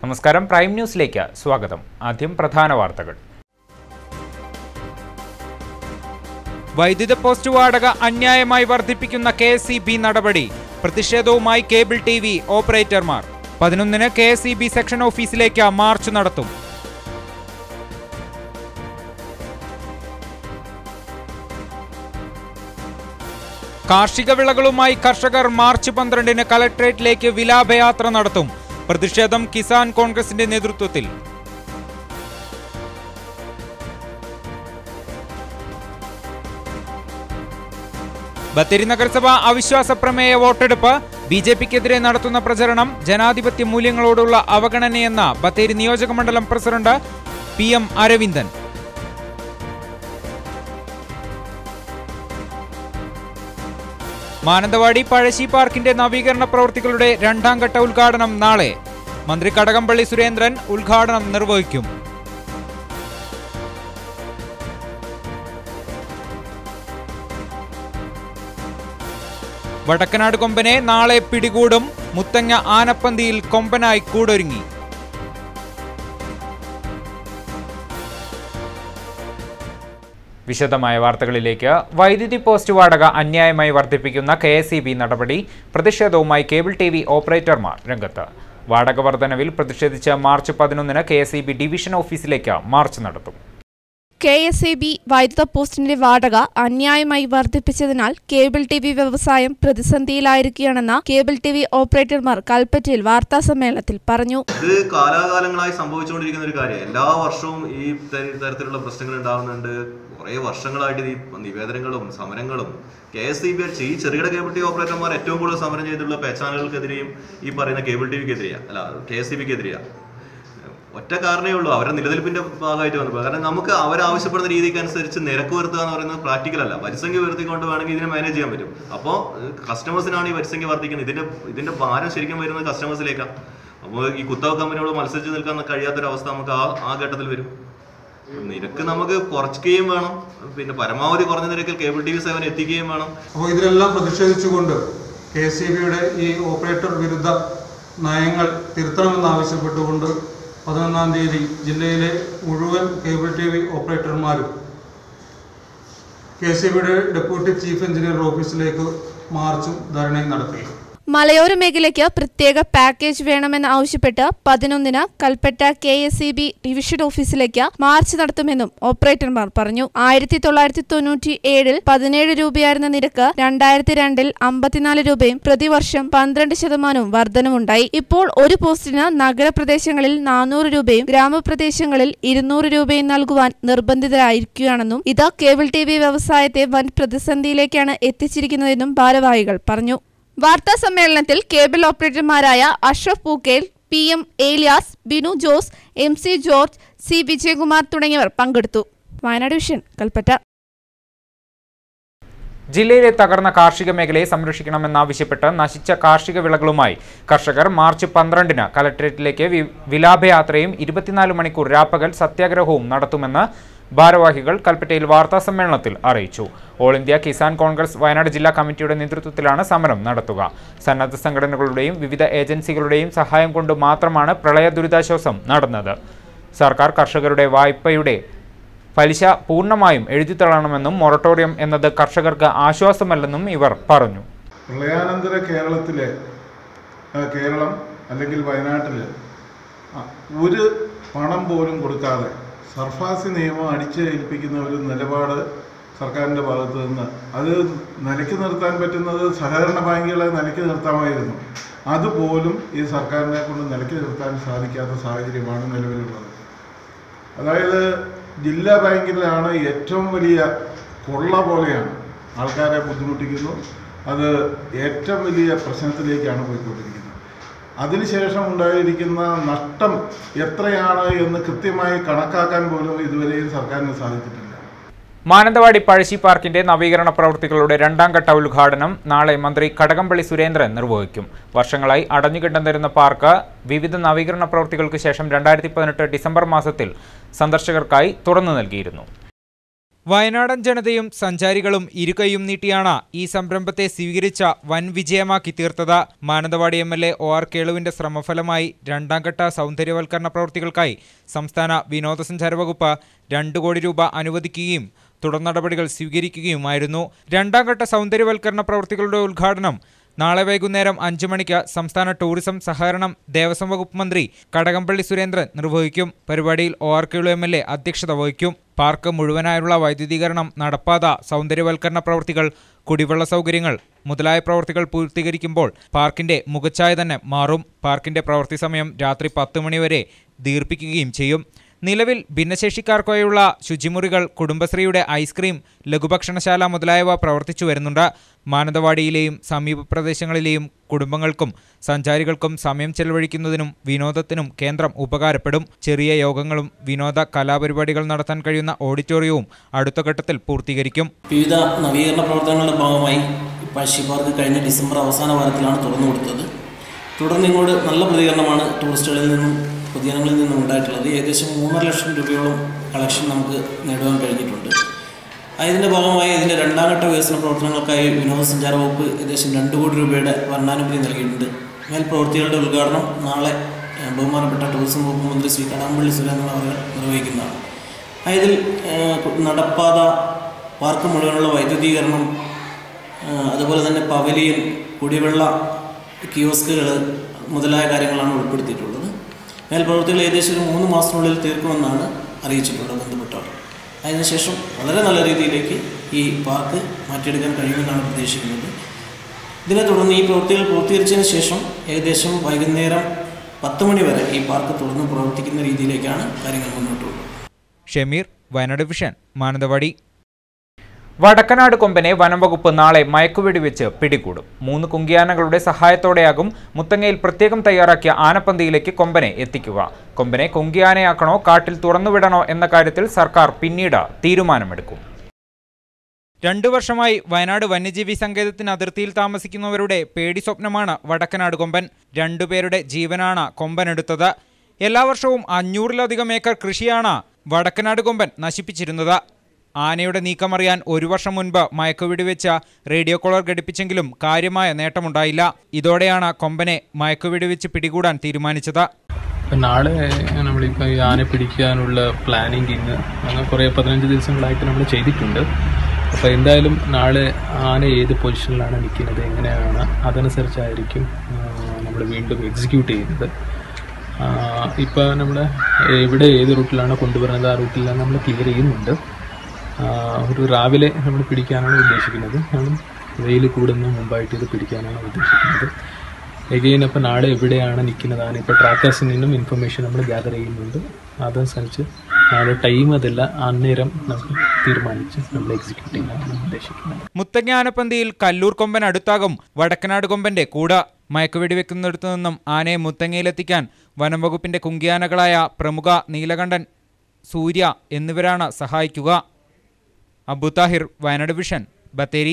നമസ്കാരം പ്രൈം ന്യൂസിലേക്ക് സ്വാഗതം ആദ്യം പ്രധാന വാർത്തകൾ വൈദ്യുത പോസ്റ്റ് വാടക അന്യായമായി വർദ്ധിപ്പിക്കുന്ന കെ എസ് ഇ ബി നടപടി പ്രതിഷേധവുമായി കേബിൾ ടി വി ഓപ്പറേറ്റർമാർ പതിനൊന്നിന് K S E B section ഓഫീസിലേക്ക് മാർച്ച് നടത്തും കാർഷിക വിളകളുമായി കർഷകർ മാർച്ച് പന്ത്രണ്ടിന് കലക്ട്രേറ്റിലേക്ക് വിലാപയാത്ര നടത്തും പ്രതിഷേധം കിസാൻ കോൺഗ്രസിന്റെ നേതൃത്വത്തിൽ ബത്തേരി നഗരസഭ അവിശ്വാസ പ്രമേയ വോട്ടെടുപ്പ് ബി ജെ പിക്കെതിരെ നടത്തുന്ന പ്രചരണം ജനാധിപത്യ മൂല്യങ്ങളോടുള്ള അവഗണനയെന്ന ബത്തേരി നിയോജക മണ്ഡലം president P M Aravindan Mananthavady Pazhassi പാർക്കിന്റെ നവീകരണ പ്രവൃത്തികളുടെ രണ്ടാം ഘട്ട ഉദ്ഘാടനം നാളെ മന്ത്രി കടകംപള്ളി സുരേന്ദ്രൻ ഉദ്ഘാടനം നിർവഹിക്കും വടക്കനാട് കൊമ്പനെ നാളെ പിടികൂടും മുത്തങ്ങ ആനപ്പന്തിയിൽ കൊമ്പനായി കൂടൊരുങ്ങി വിശദമായ വാർത്തകളിലേക്ക് വൈദ്യുതി പോസ്റ്റ് വാടക അന്യായമായി വർദ്ധിപ്പിക്കുന്ന കെ എസ് ഇ ബി നടപടി പ്രതിഷേധവുമായി കേബിൾ ടി വി ഓപ്പറേറ്റർമാർ രംഗത്ത് വാടക വർധനവിൽ പ്രതിഷേധിച്ച് മാർച്ച് പതിനൊന്നിന് K S E B division ഓഫീസിലേക്ക് മാർച്ച് നടത്തും കെ എസ് എ ബി വൈദ്യുത പോസ്റ്റിന്റെ വാടക അന്യായമായി വർദ്ധിപ്പിച്ചതിനാൽ കേബിൾ ടി വി വ്യവസായം പ്രതിസന്ധിയിലായിരിക്കുകയാണെന്ന് കേബിൾ ടി വി ഓപ്പറേറ്റർമാർ കൽപ്പറ്റയിൽ വാർത്താസമ്മേളനത്തിൽ പറഞ്ഞു ഇത് കാലാകാലങ്ങളായി സംഭവിച്ചുകൊണ്ടിരിക്കുന്ന ഒരു കാര്യം എല്ലാ വർഷവും ഈ തര- തരത്തിലുള്ള പ്രശ്നങ്ങൾ ഉണ്ടാകുന്നുണ്ട് കുറേ വർഷങ്ങളായിട്ട് ഈ നിവേദനങ്ങളും സമരങ്ങളും കെ എസ് ഇ ബി ഈ ചെറുകിട കേബിൾ ടി വി ഓപ്പറേറ്റർമാർ ഏറ്റവും കൂടുതൽ സമരം ചെയ്തിട്ടുള്ള പേച്ചാനലുകൾക്കെതിരെയും ഈ പറയുന്ന കേബിൾ ടി വിക്കെതിരെയാണ് അല്ല കെ എസ് ഇ ബിക്കെതിരെയാണ് ഒറ്റ കാരണമേ ഉള്ളൂ അവരുടെ നിലനിൽപ്പിന്റെ ഭാഗമായിട്ട് വന്നപ്പോൾ കാരണം നമുക്ക് അവരാവശ്യപ്പെടുന്ന രീതിക്ക് അനുസരിച്ച് നിരക്ക് വരുത്തുക എന്ന് പറയുന്നത് പ്രാക്ടിക്കൽ അല്ല വരിസംഖ്യ വരുത്തിക്കൊണ്ട് വേണമെങ്കിൽ ഇതിനെ മാനേജ് ചെയ്യാൻ പറ്റും അപ്പോൾ കസ്റ്റമേഴ്സിനാണ് ഈ വരിസംഖ്യ വർദ്ധിക്കുന്നത് ഇതിന്റെ ഇതിന്റെ ഭാരം ശരിക്കും വരുന്നത് കസ്റ്റമേഴ്സിലേക്കാണ് അപ്പോൾ ഈ കുത്തക കമ്പനിയോട് മത്സരിച്ച് നിൽക്കാൻ കഴിയാത്തൊരവസ്ഥ നമുക്ക് ആ ആ ഘട്ടത്തിൽ വരും നിരക്ക് നമുക്ക് കുറയ്ക്കുകയും വേണം പിന്നെ പരമാവധി കുറഞ്ഞ നിരക്കിൽ കേബിൾ ടി വി സേവനം എത്തിക്കുകയും വേണം അപ്പോൾ ഇതിലെല്ലാം പ്രതിഷേധിച്ചുകൊണ്ട് കെ എസ് ഇ ബിയുടെ ഈ ഓപ്പറേറ്റർ വിരുദ്ധ നയങ്ങൾ തിരുത്തണമെന്നാവശ്യപ്പെട്ടുകൊണ്ട് പതിനൊന്നാം തീയതി ജില്ലയിലെ മുഴുവൻ കേബിൾ ടി വി ഓപ്പറേറ്റർമാരും കെ എസ് ഇ ബിയുടെ ഡെപ്യൂട്ടി ചീഫ് എഞ്ചിനീയർ ഓഫീസിലേക്ക് മാർച്ചും ധരണയും നടത്തി മലയോര മേഖലയ്ക്ക് പ്രത്യേക പാക്കേജ് വേണമെന്ന് ആവശ്യപ്പെട്ട് പതിനൊന്നിന് Kalpetta K S E B division ഓഫീസിലേക്ക് മാർച്ച് നടത്തുമെന്നും ഓപ്പറേറ്റർമാർ പറഞ്ഞു ആയിരത്തി തൊള്ളായിരത്തി തൊണ്ണൂറ്റി ഏഴിൽ പതിനേഴ് രൂപയായിരുന്ന നിരക്ക് രണ്ടായിരത്തി രണ്ടിൽ അമ്പത്തിനാല് രൂപയും പ്രതിവർഷം പന്ത്രണ്ട് ശതമാനവും വർധനവുണ്ടായി ഇപ്പോൾ ഒരു പോസ്റ്റിന് നഗരപ്രദേശങ്ങളിൽ നാനൂറ് രൂപയും ഗ്രാമപ്രദേശങ്ങളിൽ ഇരുന്നൂറ് രൂപയും നൽകുവാൻ നിർബന്ധിതരായിരിക്കുകയാണെന്നും ഇത് കേബിൾ ടി വി വ്യവസായത്തെ വൻ പ്രതിസന്ധിയിലേക്കാണ് എത്തിച്ചിരിക്കുന്നതെന്നും ഭാരവാഹികൾ പറഞ്ഞു വാർത്താ സമ്മേളനത്തിൽ കേബിൾ ഓപ്പറേറ്റർമാരായ Ashraf Pookkel P M Elias Binu Jose M C George C Vijayakumar തുടങ്ങിയവർ പങ്കെടുത്തു വയനാട് വിഷൻ കൽപ്പറ്റ ജില്ലയിലെ തകർന്ന കാർഷിക മേഖലയെ സംരക്ഷിക്കണമെന്നാവശ്യപ്പെട്ട് നശിച്ച കാർഷിക വിളകളുമായി കർഷകർ മാർച്ച് പന്ത്രണ്ടിന് കലക്ട്രേറ്റിലേക്ക് വി- വിലാപയാത്രയും ഇരുപത്തിനാല് മണിക്കൂർ രാപ്പകൽ സത്യാഗ്രഹവും നടത്തുമെന്ന് ഭാരവാഹികൾ കൽപ്പറ്റയിൽ വാർത്താ സമ്മേളനത്തിൽ അറിയിച്ചു ഓൾ ഇന്ത്യ കിസാൻ കോൺഗ്രസ് വയനാട് ജില്ലാ കമ്മിറ്റിയുടെ നേതൃത്വത്തിലാണ് സമരം നടത്തുക സന്നദ്ധ സംഘടനകളുടെയും വിവിധ ഏജൻസികളുടെയും സഹായം കൊണ്ട് മാത്രമാണ് പ്രളയ ദുരിതാശ്വാസം നടന്നത് സർക്കാർ കർഷകരുടെ വായ്പയുടെ പലിശ പൂർണ്ണമായും എഴുതിത്തള്ളണമെന്നും മൊറട്ടോറിയം എന്നത് കർഷകർക്ക് ആശ്വാസമല്ലെന്നും ഇവർ പറഞ്ഞു പ്രളയാനന്തര കേരളത്തിലെ ആ, കേരളം അല്ലെങ്കിൽ വയനാട്ടിൽ ആ, ഒരു പണം പോലും കൊടുക്കാതെ സർഫാസി നിയമം അടിച്ചേൽപ്പിക്കുന്ന ഒരു നിലപാട് സർക്കാരിൻ്റെ ഭാഗത്ത് നിന്ന് അത് നിലയ്ക്ക് നിർത്താൻ പറ്റുന്നത് സഹകരണ ബാങ്കുകളെ നിലയ്ക്ക് നിർത്താമായിരുന്നു അതുപോലും ഈ സർക്കാരിനെ കൊണ്ട് നിലയ്ക്ക് നിർത്താൻ സാധിക്കാത്ത സാഹചര്യമാണ് നിലവിലുള്ളത് അതായത് ജില്ലാ ബാങ്കിലാണ് ഏറ്റവും വലിയ കൊള്ള പോലെയാണ് ആൾക്കാരെ ബുദ്ധിമുട്ടിക്കുന്നു അത് ഏറ്റവും വലിയ പ്രശ്നത്തിലേക്കാണ് പോയിക്കൊണ്ടിരിക്കുന്നത് അതിനുശേഷം ഉണ്ടായിരിക്കുന്ന നഷ്ടം എത്രയാണ് എന്ന് കൃത്യമായി കണക്കാക്കാൻ പോലും ഇതുവരെയും സർക്കാരിന് സാധിച്ചിട്ടില്ല മാനന്തവാടി പഴശ്ശി പാർക്കിന്റെ നവീകരണ പ്രവൃത്തികളുടെ രണ്ടാം ഘട്ട ഉദ്ഘാടനം നാളെ മന്ത്രി കടകംപള്ളി സുരേന്ദ്രൻ നിർവഹിക്കും വർഷങ്ങളായി അടഞ്ഞുകിടന്നിരുന്ന പാർക്ക് വിവിധ നവീകരണ പ്രവൃത്തികൾക്ക് ശേഷം രണ്ടായിരത്തി പതിനെട്ട് ഡിസംബർ മാസത്തിൽ സന്ദർശകർക്കായി തുറന്നു നൽകിയിരുന്നു വയനാടൻ ജനതയും സഞ്ചാരികളും ഇരുകൈയും നീട്ടിയാണ് ഈ സംരംഭത്തെ സ്വീകരിച്ച വൻ വിജയമാക്കി തീർത്തത് Mananthavady M L A O R കേളുവിന്റെ ശ്രമഫലമായി രണ്ടാംഘട്ട സൗന്ദര്യവൽക്കരണ പ്രവൃത്തികൾക്കായി സംസ്ഥാന വിനോദസഞ്ചാര വകുപ്പ് രണ്ടു കോടി രൂപ അനുവദിക്കുകയും തുടർ നടപടികൾ സ്വീകരിക്കുകയുമായിരുന്നു രണ്ടാംഘട്ട സൗന്ദര്യവൽക്കരണ പ്രവൃത്തികളുടെ ഉദ്ഘാടനം നാളെ വൈകുന്നേരം അഞ്ചു മണിക്ക് സംസ്ഥാന ടൂറിസം സഹകരണം ദേവസ്വം വകുപ്പ് മന്ത്രി കടകംപള്ളി സുരേന്ദ്രൻ നിർവഹിക്കും പരിപാടിയിൽ O R Kelu M L A അധ്യക്ഷത വഹിക്കും പാർക്ക് മുഴുവനായുള്ള വൈദ്യുതീകരണം നടപ്പാത സൗന്ദര്യവൽക്കരണ പ്രവൃത്തികൾ കുടിവെള്ള സൗകര്യങ്ങൾ മുതലായ പ്രവൃത്തികൾ പൂർത്തീകരിക്കുമ്പോൾ പാർക്കിന്റെ മുഖച്ഛായ തന്നെ മാറും പാർക്കിന്റെ പ്രവൃത്തി സമയം രാത്രി പത്ത് മണിവരെ ദീർഘിപ്പിക്കുകയും ചെയ്യും നിലവിൽ ഭിന്നശേഷിക്കാർക്കായുള്ള ശുചിമുറികൾ കുടുംബശ്രീയുടെ ഐസ്ക്രീം ലഘുഭക്ഷണശാല മുതലായവ പ്രവർത്തിച്ചു വരുന്നുണ്ട് മാനന്തവാടിയിലെയും സമീപ പ്രദേശങ്ങളിലെയും കുടുംബങ്ങൾക്കും സഞ്ചാരികൾക്കും സമയം ചെലവഴിക്കുന്നതിനും വിനോദത്തിനും കേന്ദ്രം ഉപകാരപ്പെടും ചെറിയ യോഗങ്ങളും വിനോദ കലാപരിപാടികൾ നടത്താൻ കഴിയുന്ന ഓഡിറ്റോറിയവും അടുത്ത ഘട്ടത്തിൽ പൂർത്തീകരിക്കും വിവിധ നവീകരണ പ്രവർത്തനങ്ങളുടെ ഭാഗമായി പഴശ്ശി പാർക്ക് കഴിഞ്ഞ ഡിസംബർ അവസാന വാരത്തിലാണ് തുറന്നു കൊടുത്തത് തുടർന്ന് ഇങ്ങോട്ട് നല്ല പ്രതികരണമാണ് ടൂറിസ്റ്റുകളിൽ നിന്നും പൊതുജനങ്ങളിൽ നിന്നും ഉണ്ടായിട്ടുള്ളത് ഏകദേശം മൂന്നര ലക്ഷം രൂപയോളം കളക്ഷൻ നമുക്ക് നേടുവാൻ കഴിഞ്ഞിട്ടുണ്ട് അതിൻ്റെ ഭാഗമായി ഇതിൻ്റെ രണ്ടാം ഘട്ട വികസന പ്രവർത്തനങ്ങൾക്കായി വിനോദസഞ്ചാര വകുപ്പ് ഏകദേശം രണ്ട് കോടി രൂപയുടെ ഭരണാനുമതി നൽകിയിട്ടുണ്ട് മേൽ പ്രവൃത്തികളുടെ ഉദ്ഘാടനം നാളെ ഏഹ്, ബഹുമാനപ്പെട്ട ടൂറിസം വകുപ്പ് മന്ത്രി ശ്രീ കടകംപള്ളി സുരേന്ദ്രൻ അവർ നിർവഹിക്കുന്നതാണ് അതിൽ ഏഹ്, നടപ്പാത പാർക്ക് മുഴുവനുള്ള വൈദ്യുതീകരണം ഏഹ്, അതുപോലെ തന്നെ പവലിയൻ കുടിവെള്ള കിയോസ്കുകൾ മുതലായ കാര്യങ്ങളാണ് ഉൾപ്പെടുത്തിയിട്ടുള്ളത് മേൽപ്രവൃത്തികൾ ഏകദേശം ഒരു മൂന്ന് മാസത്തിനുള്ളിൽ തീർക്കുമെന്നാണ് അറിയിച്ചിട്ടുള്ളത് ബന്ധപ്പെട്ടവർ അതിനുശേഷം വളരെ നല്ല രീതിയിലേക്ക് ഈ പാർക്ക് മാറ്റിയെടുക്കാൻ കഴിയുമെന്നാണ് പ്രതീക്ഷിക്കുന്നത് ഇതിനെ തുടർന്ന് ഈ പ്രവൃത്തികൾ പൂർത്തീകരിച്ചതിന് ശേഷം ഏകദേശം വൈകുന്നേരം പത്ത് മണി വരെ ഈ പാർക്ക് തുറന്ന് പ്രവർത്തിക്കുന്ന രീതിയിലേക്കാണ് കാര്യങ്ങൾ മുന്നോട്ട് പോകുന്നത് ഷമീർ വയനാട് വിഷൻ മാനന്തവാടി വടക്കനാട് കൊമ്പനെ വനംവകുപ്പ് നാളെ മയക്കുവെടി വെച്ച് പിടികൂടും മൂന്ന് കുങ്കിയാനകളുടെ സഹായത്തോടെയാകും മുത്തങ്ങയിൽ പ്രത്യേകം തയ്യാറാക്കിയ ആനപ്പന്തിയിലേക്ക് കൊമ്പനെ എത്തിക്കുക കൊമ്പനെ കുങ്കിയാനയാക്കണോ കാട്ടിൽ തുറന്നുവിടണോ എന്ന കാര്യത്തിൽ സർക്കാർ പിന്നീട് തീരുമാനമെടുക്കും രണ്ടു വർഷമായി വയനാട് വന്യജീവി സങ്കേതത്തിന് അതിർത്തിയിൽ താമസിക്കുന്നവരുടെ പേടി സ്വപ്നമാണ് വടക്കനാട് കൊമ്പൻ രണ്ടുപേരുടെ ജീവനാണ് കൊമ്പനെടുത്തത് എല്ലാ വർഷവും അഞ്ഞൂറിലധികം ഏക്കർ കൃഷിയാണ് വടക്കനാട് കൊമ്പൻ നശിപ്പിച്ചിരുന്നത് ആനയുടെ നീക്കമറിയാൻ ഒരു വർഷം മുൻപ് മയക്കുവെടി വെച്ച റേഡിയോ കോളർ ഘടിപ്പിച്ചെങ്കിലും കാര്യമായ നേട്ടമുണ്ടായില്ല ഇതോടെയാണ് കൊമ്പനെ മയക്കുവെടി വെച്ച് പിടികൂടാൻ തീരുമാനിച്ചത് ഇപ്പം നാളെ നമ്മളിപ്പോൾ ഈ ആന പിടിക്കാനുള്ള പ്ലാനിങ് ഇന്ന് അങ്ങനെ കുറേ പതിനഞ്ച് ദിവസങ്ങളായിട്ട് നമ്മൾ ചെയ്തിട്ടുണ്ട് അപ്പോൾ എന്തായാലും നാളെ ആന ഏത് പൊസിഷനിലാണ് നിൽക്കുന്നത് എങ്ങനെയാണ് അതനുസരിച്ചായിരിക്കും നമ്മൾ വീണ്ടും എക്സിക്യൂട്ട് ചെയ്യുന്നത് ഇപ്പോൾ നമ്മൾ എവിടെ ഏത് റൂട്ടിലാണ് കൊണ്ടുവരുന്നത് ആ റൂട്ടിലാണ് നമ്മൾ ക്ലിയർ ചെയ്യുന്നുണ്ട് ആ, ഒരു രാവിലെ നമ്മൾ പിടിക്കാനാണ് ഉദ്ദേശിക്കുന്നത് കാരണം വെയിൽ കൂടുന്ന മുമ്പായിട്ട് ഇത് പിടിക്കാനാണ് ഉദ്ദേശിക്കുന്നത് എഗെയിൻ അപ്പോൾ നാളെ എവിടെയാണ് നിൽക്കുന്നതാണ് ഇപ്പോൾ ട്രാക്കേഴ്സിൽ നിന്നും ഇൻഫർമേഷൻ നമ്മൾ ഗ്യാദർ ചെയ്യുന്നുണ്ട് അതനുസരിച്ച് നാളെ ടൈം അതല്ല അന്നേരം നമുക്ക് തീരുമാനിച്ച് നമ്മൾ എക്സിക്യൂട്ട് ചെയ്യാനാണ് ഉദ്ദേശിക്കുന്നത് മുത്തങ്ങ ആനപ്പന്തിയിൽ കല്ലൂർ കൊമ്പൻ അടുത്താകും വടക്കനാട് കൊമ്പന്റെ കൂട മയക്കുവെടി വെക്കുന്നിടത്തു നിന്നും ആനയെ മുത്തങ്ങയിലെത്തിക്കാൻ വനം വകുപ്പിന്റെ കുങ്കിയാനകളായ പ്രമുഖ നീലകണ്ഠൻ സൂര്യ എന്നിവരാണ് സഹായിക്കുക അബു താഹിർ വയനാട് വിഷൻ ബത്തേരി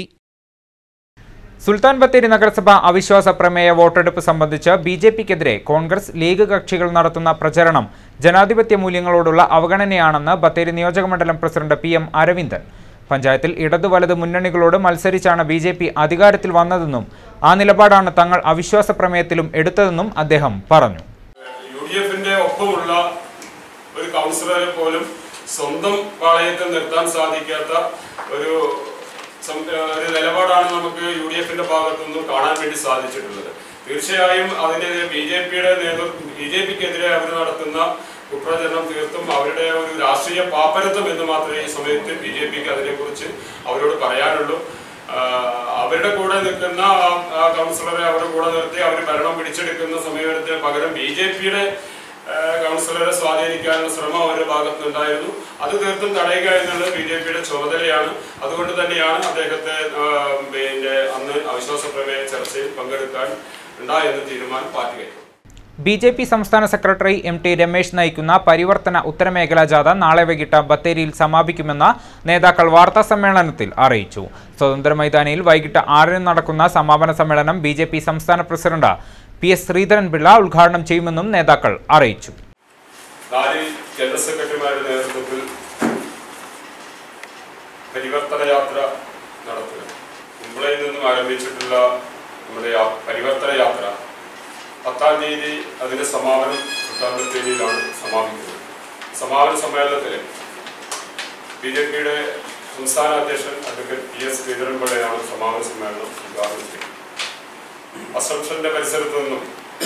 സുൽത്താൻ ബത്തേരി നഗരസഭ അവിശ്വാസ പ്രമേയ വോട്ടെടുപ്പ് സംബന്ധിച്ച് ബി ജെ പിക്കെതിരെ കോൺഗ്രസ് ലീഗ് കക്ഷികൾ നടത്തുന്ന പ്രചരണം ജനാധിപത്യ മൂല്യങ്ങളോടുള്ള അവഗണനയാണെന്ന് ബത്തേരി നിയോജകമണ്ഡലം പ്രസിഡന്റ് പി എം അരവിന്ദൻ പഞ്ചായത്തിൽ ഇടതു വലത് മുന്നണികളോട് മത്സരിച്ചാണ് ബി ജെ പി അധികാരത്തിൽ വന്നതെന്നും ആ നിലപാടാണ് തങ്ങൾ അവിശ്വാസ പ്രമേയത്തിലും എടുത്തതെന്നും അദ്ദേഹം പറഞ്ഞു യു ഡി എഫിന്റെ ഒപ്പമുള്ള ഒരു കൗൺസിലറെ പോലും സ്വന്തം പാളയത്തിൽ നിർത്താൻ സാധിക്കാത്ത ഒരു സം- ഒരു നിലപാടാണ് നമുക്ക് യു ഡി എഫിന്റെ ഭാഗത്തു നിന്നും കാണാൻ വേണ്ടി സാധിച്ചിട്ടുള്ളത് തീർച്ചയായും അതിന്റെ ബി ജെ പിയുടെ നേതൃത്വം ബി ജെ പിക്കെതിരെ അവർ നടത്തുന്ന കുപ്രചരണം തീർത്തും അവരുടെ ഒരു രാഷ്ട്രീയ പാപ്പരത്വം എന്ന് മാത്രമേ ഈ സമയത്ത് ബി ജെ പിക്ക് അതിനെക്കുറിച്ച് അവരോട് പറയാനുള്ളൂ ആഹ് അവരുടെ കൂടെ നിൽക്കുന്ന ആ- ആ കൗൺസിലറെ അവരുടെ കൂടെ നിർത്തി അവർ ഭരണം പിടിച്ചെടുക്കുന്ന സമയത്തിന് പകരം ബി ജെ പിയുടെ കൗൺസിലറെ സ്വാധീനിക്കാനുള്ള ശ്രമം അവരുടെ ഭാഗത്ത് ഉണ്ടായിരുന്നു അത് തീർത്തും തടയുക എന്നുള്ളത് ബി ജെ പിയുടെ ചുമതലയാണ് അതുകൊണ്ട് തന്നെയാണ് അദ്ദേഹത്തെ ആഹ് പിന്നെ അന്ന് അവിശ്വാസ പ്രമേയ ചർച്ചയിൽ പങ്കെടുക്കാൻ ഉണ്ടായെന്ന തീരുമാനം പാർട്ടി കൈക്കൊണ്ടു ബി ജെ പി സംസ്ഥാന സെക്രട്ടറി എം ടി രമേശ് നയിക്കുന്ന പരിവർത്തന ഉത്തരമേഖലാ ജാഥ നാളെ വൈകിട്ട് ബത്തേരിയിൽ സമാപിക്കുമെന്ന് നേതാക്കൾ വാർത്താ സമ്മേളനത്തിൽ അറിയിച്ചു സ്വതന്ത്ര മൈതാനിയിൽ വൈകിട്ട് ആറിന് നടക്കുന്ന സമാപന സമ്മേളനം ബി ജെ പി സംസ്ഥാന പ്രസിഡന്റ് പി എസ് ശ്രീധരൻപിള്ള ഉദ്ഘാടനം ചെയ്യുമെന്നും നേതാക്കൾ അറിയിച്ചു നാല് ജനറൽ സെക്രട്ടറിമാരുടെ നേതൃത്വത്തിൽ പരിവർത്തന യാത്ര നടത്തുക മുംബൈയിൽ നിന്നും ആരംഭിച്ചിട്ടുള്ള നമ്മുടെ യാ- പരിവർത്തന യാത്ര പത്താം തീയതി അതിന്റെ സമാപനം പത്താം തീയതിയിലാണ് സമാപിക്കുന്നത് സമാപന സമ്മേളനത്തിൽ ബി ജെ പിയുടെ സംസ്ഥാന അധ്യക്ഷൻ അഡ്വക്കേറ്റ് പി എസ് ശ്രീധരൻപിള്ളയാണ് സമാപന സമ്മേളനം ഉദ്ഘാടനം ചെയ്തത് അസംഷന്റെ പരിസരത്ത് നിന്നും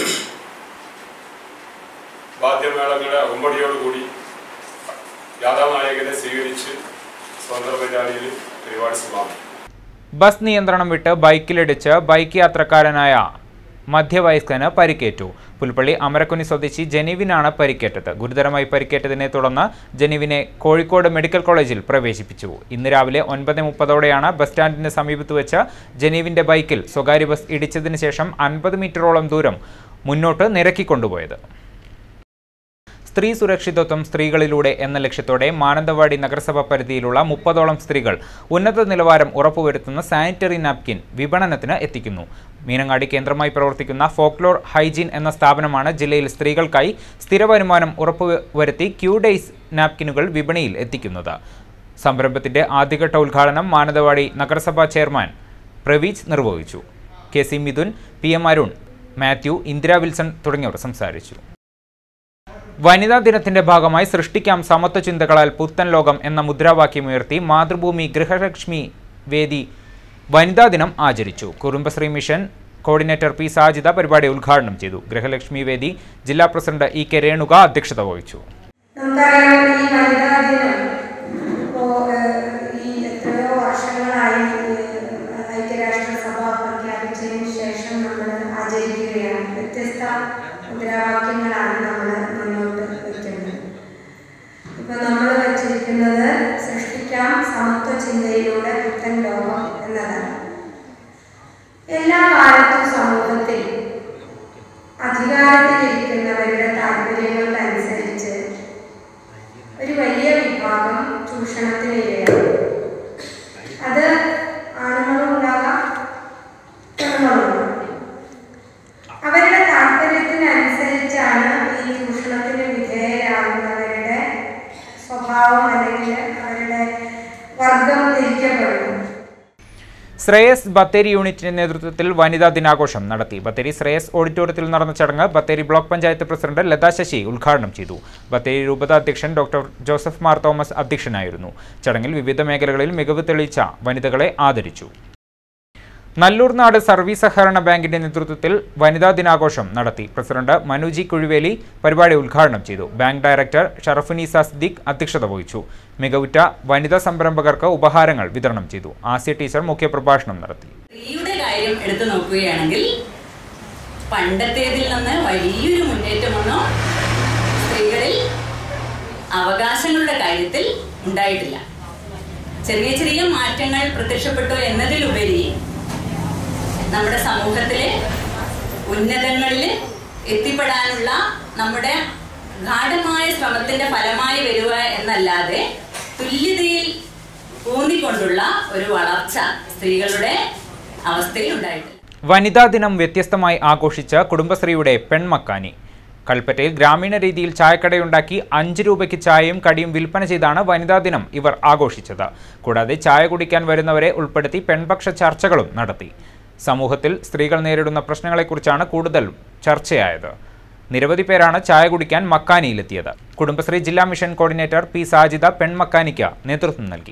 വാദ്യമേളങ്ങളുടെ അകമ്പടിയോടുകൂടി യാഥാനായകനെ സ്വീകരിച്ച് സ്വതന്ത്ര പരിപാടിയിൽ പരിപാടി സമാപിക്കും ബസ് നിയന്ത്രണം വിട്ട് ബൈക്കിലിടിച്ച് ബൈക്ക് യാത്രക്കാരനായ മധ്യവയസ്കന് പരിക്കേറ്റു പുൽപ്പള്ളി അമരക്കുനി സ്വദേശി ജനീവിനാണ് പരിക്കേറ്റത് ഗുരുതരമായി പരിക്കേറ്റതിനെ തുടർന്ന് ജനീവിനെ കോഴിക്കോട് മെഡിക്കൽ കോളേജിൽ പ്രവേശിപ്പിച്ചു ഇന്ന് രാവിലെ ഒൻപത് മുപ്പതോടെയാണ് ബസ് സ്റ്റാൻഡിന് സമീപത്ത് വെച്ച് ജനീവിന്റെ ബൈക്കിൽ സ്വകാര്യ ബസ് ഇടിച്ചതിന് ശേഷം അൻപത് മീറ്ററോളം ദൂരം മുന്നോട്ട് നിരക്കിക്കൊണ്ടുപോയത് സ്ത്രീ സുരക്ഷിതത്വം സ്ത്രീകളിലൂടെ എന്ന ലക്ഷ്യത്തോടെ മാനന്തവാടി നഗരസഭ പരിധിയിലുള്ള മുപ്പതോളം സ്ത്രീകൾ ഉന്നത നിലവാരം ഉറപ്പുവരുത്തുന്ന സാനിറ്ററി നാപ്കിൻ വിപണനത്തിന് എത്തിക്കുന്നു മീനങ്ങാടി കേന്ദ്രമായി പ്രവർത്തിക്കുന്ന ഫോക്ലോർ ഹൈജീൻ എന്ന സ്ഥാപനമാണ് ജില്ലയിൽ സ്ത്രീകൾക്കായി സ്ഥിര വരുമാനം ഉറപ്പുവരുത്തി ക്യൂ ഡേയ്സ് നാപ്കിനുകൾ വിപണിയിൽ എത്തിക്കുന്നത് സംരംഭത്തിന്റെ ആദ്യഘട്ട ഉദ്ഘാടനം മാനന്തവാടി നഗരസഭാ ചെയർമാൻ പ്രവീജ് നിർവഹിച്ചു K C Mithun P M Arun Mathew Indira Wilson തുടങ്ങിയവർ സംസാരിച്ചു വനിതാ ദിനത്തിന്റെ ഭാഗമായി സൃഷ്ടിക്കാം സമത്വ ചിന്തകളാൽ പുത്തൻ ലോകം എന്ന മുദ്രാവാക്യമുയർത്തി മാതൃഭൂമി ഗൃഹലക്ഷ്മി വേദി വനിതാ ദിനം ആചരിച്ചു Kudumbashree mission coordinator P Sajida പരിപാടി ഉദ്ഘാടനം ചെയ്തു ഗൃഹലക്ഷ്മി വേദി ജില്ലാ പ്രസിഡന്റ് ഇ കെ രേണുക അധ്യക്ഷത വഹിച്ചു നമുക്കറിയാം ഈ വനിതാ ദിനം ഇപ്പോൾ ഈ എത്രയോ വർഷങ്ങളായി ഏഹ്, ഐക്യരാഷ്ട്രസഭ പ്രഖ്യാപിച്ചതിന് ശേഷം നമ്മൾ ആചരിക്കുകയാണ് വ്യത്യസ്ത മുദ്രാവാക്യങ്ങളാണ് നമ്മൾ മുന്നോട്ട് വയ്ക്കുന്നത് ഇപ്പൊ നമ്മൾ വച്ചിരിക്കുന്നത് സൃഷ്ടിക്കാം സമത്വ ചിന്തയിലൂടെ പുത്തൻ ലോകം എന്നതാണ് എല്ലാ കാലത്തും സമൂഹത്തിൽ അധികാരത്തിലിരിക്കുന്നവരുടെ താല്പര്യങ്ങൾക്കനുസരിച്ച് ഒരു വലിയ വിഭാഗം ചൂഷണത്തിനിരയാണ് അത് ആണുങ്ങളും ഉണ്ടാകാം പെണ്ണുങ്ങളും ഉണ്ടാകാം. അവരുടെ താല്പര്യത്തിനനുസരിച്ചാണ് ഈ ചൂഷണത്തിന് വിധേയരാകുന്നവരുടെ സ്വഭാവം അല്ലെങ്കിൽ അവരുടെ വർഗം തിരിക്കപ്പെടുന്നത് ശ്രേയസ് ബത്തേരി യൂണിറ്റിന്റെ നേതൃത്വത്തിൽ വനിതാ ദിനാഘോഷം നടത്തി ബത്തേരി ശ്രേയസ് ഓഡിറ്റോറിയത്തിൽ നടന്ന ചടങ്ങ് ബത്തേരി ബ്ലോക്ക് പഞ്ചായത്ത് പ്രസിഡന്റ് ലതാ ശശി ഉദ്ഘാടനം ചെയ്തു ബത്തേരി രൂപത അധ്യക്ഷൻ ഡോക്ടർ ജോസഫ് മാർ തോമസ് അധ്യക്ഷനായിരുന്നു ചടങ്ങിൽ വിവിധ മേഖലകളിൽ മികവ് തെളിയിച്ച വനിതകളെ ആദരിച്ചു നല്ലൂർ നാട് സർവീസ് സഹകരണ ബാങ്കിന്റെ നേതൃത്വത്തിൽ വനിതാ ദിനാഘോഷം നടത്തി പ്രസിഡന്റ് മനുജി കുഴിവേലി പരിപാടി ഉദ്ഘാടനം ചെയ്തു ബാങ്ക് ഡയറക്ടർ ഷറഫുനീസ സിദ്ദീഖ് അധ്യക്ഷത വഹിച്ചു മികവുറ്റ വനിതാ സംരംഭകർക്ക് ഉപഹാരങ്ങൾ വിതരണം ചെയ്തു ആസിയ ടീച്ചർ മുഖ്യപ്രഭാഷണം നടത്തി സ്ത്രീയുടെ കാര്യം എടുത്തു നോക്കുകയാണെങ്കിൽ പണ്ടത്തേതിൽ നിന്ന് വലിയൊരു മുന്നേറ്റമൊന്നും സ്ത്രീകളിൽ അവകാശങ്ങളുടെ കാര്യത്തിൽ ഉണ്ടായിട്ടില്ല ചെറിയ ചെറിയ മാറ്റങ്ങൾ പ്രത്യക്ഷപ്പെട്ടു എന്നതിലുപരി നമ്മുടെ സമൂഹത്തിലെ ഉന്നതങ്ങളിൽ എത്തിപ്പെടാനുള്ള നമ്മുടെ ഗാഠമായ ശ്രമത്തിന്റെ ഫലമായി വരിക എന്നല്ലാതെ തുല്യതയിൽ ഊന്നിക്കൊണ്ടുള്ള ഒരു വളർച്ച സ്ത്രീകളുടെ അവസ്ഥയിൽ ഉണ്ടായിട്ടില്ല വനിതാ ദിനം വ്യത്യസ്തമായി ആഘോഷിച്ച കുടുംബശ്രീയുടെ പെൺമക്കാനി കൽപ്പറ്റയിൽ ഗ്രാമീണ രീതിയിൽ ചായക്കടയുണ്ടാക്കി അഞ്ച് രൂപയ്ക്ക് ചായയും കടിയും വിൽപ്പന ചെയ്താണ് വനിതാ ദിനം ഇവർ ആഘോഷിച്ചത് കൂടാതെ ചായ കുടിക്കാൻ വരുന്നവരെ ഉൾപ്പെടുത്തി പെൺപക്ഷ ചർച്ചകളും നടത്തി സമൂഹത്തിൽ സ്ത്രീകൾ നേരിടുന്ന പ്രശ്നങ്ങളെക്കുറിച്ചാണ് കൂടുതൽ ചർച്ചയായത് നിരവധി പേരാണ് ചായ കുടിക്കാൻ മക്കാനിയിലെത്തിയത് കുടുംബശ്രീ ജില്ലാ മിഷൻ കോർഡിനേറ്റർ പി സാജിദ പെൺമക്കാനിക്ക് നേതൃത്വം നൽകി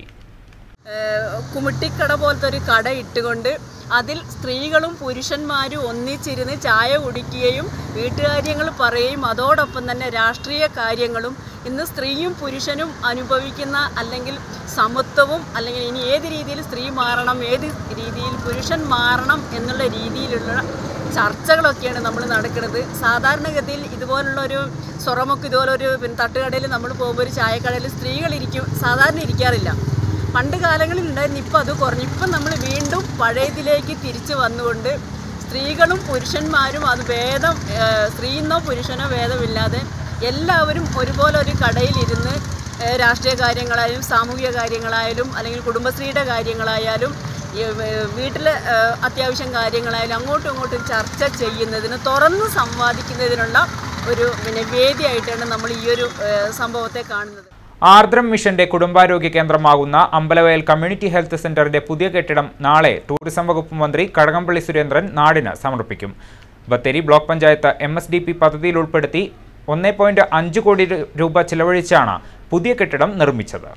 ഏഹ് കുമിട്ടിക്കട പോലത്തെ ഒരു കട ഇട്ടുകൊണ്ട് അതിൽ സ്ത്രീകളും പുരുഷന്മാരും ഒന്നിച്ചിരുന്ന് ചായ കുടിക്കുകയും വീട്ടുകാര്യങ്ങൾ പറയുകയും അതോടൊപ്പം തന്നെ രാഷ്ട്രീയ കാര്യങ്ങളും ഇന്ന് സ്ത്രീയും പുരുഷനും അനുഭവിക്കുന്ന അല്ലെങ്കിൽ സമത്വവും അല്ലെങ്കിൽ ഇനി ഏത് രീതിയിൽ സ്ത്രീ മാറണം ഏത് രീതിയിൽ പുരുഷൻ മാറണം എന്നുള്ള രീതിയിലുള്ള ചർച്ചകളൊക്കെയാണ് നമ്മൾ നടക്കുന്നത് സാധാരണഗതിയിൽ ഇതുപോലുള്ള ഒരു സ്വറമൊക്കെ ഇതുപോലെ ഒരു പിന്നെ തട്ടുകടയിൽ നമ്മൾ പോകുമ്പോൾ ഒരു ചായക്കടയിൽ സ്ത്രീകളിരിക്കും സാധാരണ ഇരിക്കാറില്ല പണ്ട് കാലങ്ങളിൽ ഉണ്ടായിരുന്നു ഇപ്പം അത് കുറഞ്ഞു ഇപ്പം നമ്മൾ വീണ്ടും പഴയതിലേക്ക് തിരിച്ചു വന്നുകൊണ്ട് സ്ത്രീകളും പുരുഷന്മാരും അത് ഭേദം ഏഹ് സ്ത്രീയെന്നോ പുരുഷനോ ഭേദമില്ലാതെ എല്ലാവരും ഒരുപോലെ ഒരു കടയിലിരുന്ന് ഏഹ് രാഷ്ട്രീയ കാര്യങ്ങളായാലും സാമൂഹിക കാര്യങ്ങളായാലും അല്ലെങ്കിൽ കുടുംബശ്രീയുടെ കാര്യങ്ങളായാലും ഈ, ഏഹ് വീട്ടിലെ ഏഹ് അത്യാവശ്യം കാര്യങ്ങളായാലും അങ്ങോട്ടും ഇങ്ങോട്ടും ചർച്ച ചെയ്യുന്നതിന് തുറന്ന് സംവാദിക്കുന്നതിനുള്ള ഒരു പിന്നെ വേദിയായിട്ടാണ് നമ്മൾ ഈ ഒരു ഏഹ് സംഭവത്തെ കാണുന്നത് ആർദ്രം മിഷന്റെ കുടുംബാരോഗ്യ കേന്ദ്രമാകുന്ന അമ്പലവയൽ കമ്മ്യൂണിറ്റി ഹെൽത്ത് സെന്ററിന്റെ പുതിയ കെട്ടിടം നാളെ ടൂറിസം വകുപ്പ് മന്ത്രി കടകംപള്ളി സുരേന്ദ്രൻ നാടിന് സമർപ്പിക്കും Bathery block panchayat M S D P പദ്ധതിയിൽ ഉൾപ്പെടുത്തി ഒന്നേ പോയിന്റ് അഞ്ച് കോടി രൂപ ചെലവഴിച്ചാണ് പുതിയ കെട്ടിടം നിർമ്മിച്ചത്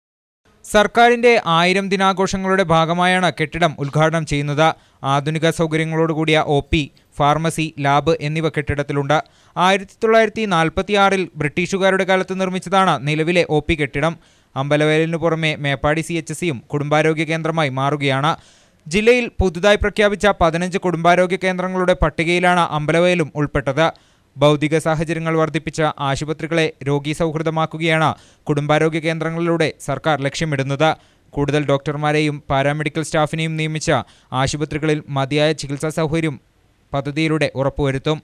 സർക്കാരിന്റെ ആയിരം ദിനാഘോഷങ്ങളുടെ ഭാഗമായാണ് കെട്ടിടം ഉദ്ഘാടനം ചെയ്യുന്നത് ആധുനിക സൗകര്യങ്ങളോടുകൂടിയ ഒ പി ഫാർമസി ലാബ് എന്നിവ കെട്ടിടത്തിലുണ്ട് ആയിരത്തി തൊള്ളായിരത്തി നാൽപ്പത്തി ആറിൽ ബ്രിട്ടീഷുകാരുടെ കാലത്ത് നിർമ്മിച്ചതാണ് നിലവിലെ ഒ പി കെട്ടിടം അമ്പലവയലിനു പുറമെ മേപ്പാടി സി എച്ച് സിയും കുടുംബാരോഗ്യ കേന്ദ്രമായി മാറുകയാണ് ജില്ലയിൽ പുതുതായി പ്രഖ്യാപിച്ച പതിനഞ്ച് കുടുംബാരോഗ്യ കേന്ദ്രങ്ങളുടെ പട്ടികയിലാണ് അമ്പലവയലും ഉൾപ്പെട്ടത് ഭൗതിക സാഹചര്യങ്ങൾ വർദ്ധിപ്പിച്ച ആശുപത്രികളെ രോഗി സൗഹൃദമാക്കുകയാണ് കുടുംബാരോഗ്യ കേന്ദ്രങ്ങളിലൂടെ സർക്കാർ ലക്ഷ്യമിടുന്നത് കൂടുതൽ ഡോക്ടർമാരെയും പാരാമെഡിക്കൽ സ്റ്റാഫിനെയും നിയമിച്ച ആശുപത്രികളിൽ മതിയായ ചികിത്സാ സൗകര്യം പദ്ധതിയിലൂടെ ഉറപ്പുവരുത്തും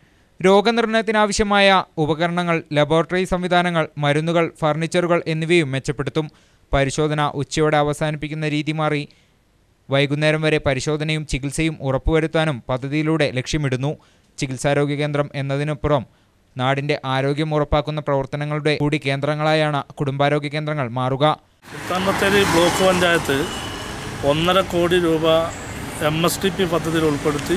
രോഗനിർണയത്തിനാവശ്യമായ ഉപകരണങ്ങൾ ലബോറട്ടറി സംവിധാനങ്ങൾ മരുന്നുകൾ ഫർണിച്ചറുകൾ എന്നിവയും മെച്ചപ്പെടുത്തും പരിശോധന ഉച്ചയോടെ അവസാനിപ്പിക്കുന്ന രീതി മാറി വൈകുന്നേരം വരെ പരിശോധനയും ചികിത്സയും ഉറപ്പുവരുത്താനും പദ്ധതിയിലൂടെ ലക്ഷ്യമിടുന്നു ചികിത്സാരോഗ്യ കേന്ദ്രം എന്നതിനപ്പുറം നാടിന്റെ ആരോഗ്യം ഉറപ്പാക്കുന്ന പ്രവർത്തനങ്ങളുടെ കൂടി കേന്ദ്രങ്ങളായാണ് കുടുംബാരോഗ്യ കേന്ദ്രങ്ങൾ മാറുക സുൽത്താൻ ബത്തേരി ബ്ലോക്ക് പഞ്ചായത്ത് ഒന്നര കോടി രൂപ എം എസ് ടി പി പദ്ധതിയിൽ ഉൾപ്പെടുത്തി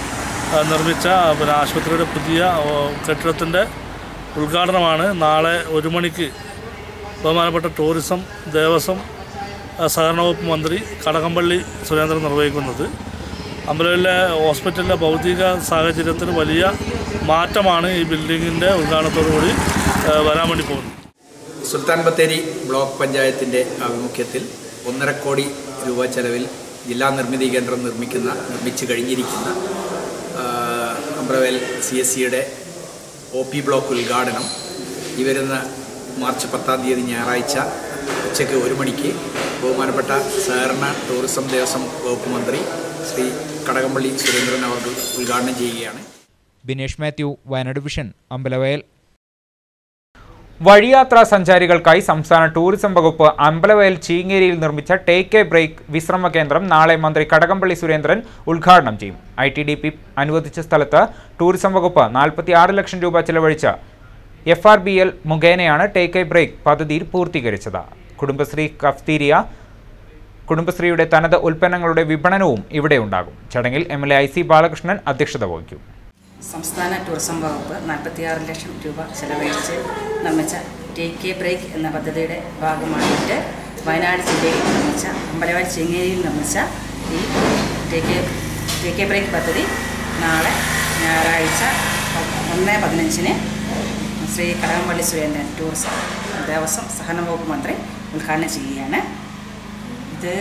ആ, നിർമ്മിച്ച പിന്നെ ആശുപത്രിയുടെ പുതിയ ഓ, കെട്ടിടത്തിൻ്റെ ഉദ്ഘാടനമാണ് നാളെ ഒരു മണിക്ക് ബഹുമാനപ്പെട്ട ടൂറിസം ദേവസ്വം ആ, സഹകരണ വകുപ്പ് മന്ത്രി കടകംപള്ളി സുരേന്ദ്രൻ നിർവഹിക്കുന്നത് അമ്പലവിലെ ഹോസ്പിറ്റലിലെ ഭൗതിക സാഹചര്യത്തിൽ വലിയ മാറ്റമാണ് ഈ ബിൽഡിങ്ങിൻ്റെ ഉദ്ഘാടനത്തോടുകൂടി ആ, വരാൻ വേണ്ടി പോകുന്നത് സുൽത്താൻ ബത്തേരി ബ്ലോക്ക് പഞ്ചായത്തിൻ്റെ ആഭിമുഖ്യത്തിൽ ഒന്നര കോടി രൂപ ചെലവിൽ ജില്ലാ നിർമ്മിതി കേന്ദ്രം നിർമ്മിക്കുന്ന നിർമ്മിച്ചു കഴിഞ്ഞിരിക്കുന്ന ആ, അമ്പ്രവേൽ സി എസ് സിയുടെ ഒ പി ബ്ലോക്ക് ഉദ്ഘാടനം ഈ വരുന്ന മാർച്ച് പത്താം തീയതി ഞായറാഴ്ച ഉച്ചയ്ക്ക് ഒരു മണിക്ക് ബഹുമാനപ്പെട്ട സഹകരണ ടൂറിസം ദേവസ്വം വകുപ്പ് മന്ത്രി ശ്രീ കടകംപള്ളി സുരേന്ദ്രൻ അവർ ഉദ്ഘാടനം ചെയ്യുകയാണ് ബിനേഷ് മാത്യു വയനാട് വിഷൻ അമ്പലവയൽ വഴിയാത്രാ സഞ്ചാരികൾക്കായി സംസ്ഥാന ടൂറിസം വകുപ്പ് അമ്പലവയൽ ചീങ്ങേരിയിൽ നിർമ്മിച്ച ടേക്ക് എ ബ്രേക്ക് വിശ്രമ കേന്ദ്രം നാളെ മന്ത്രി കടകംപള്ളി സുരേന്ദ്രൻ ഉദ്ഘാടനം ചെയ്യും ഐ ടി ഡി പി അനുവദിച്ച സ്ഥലത്ത് ടൂറിസം വകുപ്പ് നാൽപ്പത്തി ആറ് ലക്ഷം രൂപ ചെലവഴിച്ച എഫ് ആർ ബി എൽ മുഖേനയാണ് ടേക്ക് എ ബ്രേക്ക് പദ്ധതി പൂർത്തീകരിച്ചത് കുടുംബശ്രീ കഫ്തീരിയ കുടുംബശ്രീയുടെ തനത് ഉൽപ്പന്നങ്ങളുടെ വിപണനവും ഇവിടെ ഉണ്ടാകും ചടങ്ങിൽ M L A I C Balakrishnan അധ്യക്ഷത വഹിക്കും സംസ്ഥാന ടൂറിസം വകുപ്പ് നാൽപ്പത്തിയാറ് ലക്ഷം രൂപ ചെലവഴിച്ച് നിർമ്മിച്ച ടേക്ക് എ ബ്രേക്ക് എന്ന പദ്ധതിയുടെ ഭാഗമായിട്ട് വയനാട് ജില്ലയിൽ നിർമ്മിച്ച അമ്പലവാടി ചെങ്ങേരിയിൽ നിർമ്മിച്ച ഈ take a take a break പദ്ധതി നാളെ ഞായറാഴ്ച ഒന്ന് പതിനഞ്ചിന് ശ്രീ കടകംപള്ളി സുരേന്ദ്രൻ ടൂറിസം ദേവസ്വം സഹകരണ വകുപ്പ് മന്ത്രി ഉദ്ഘാടനം ചെയ്യുകയാണ് ഇത്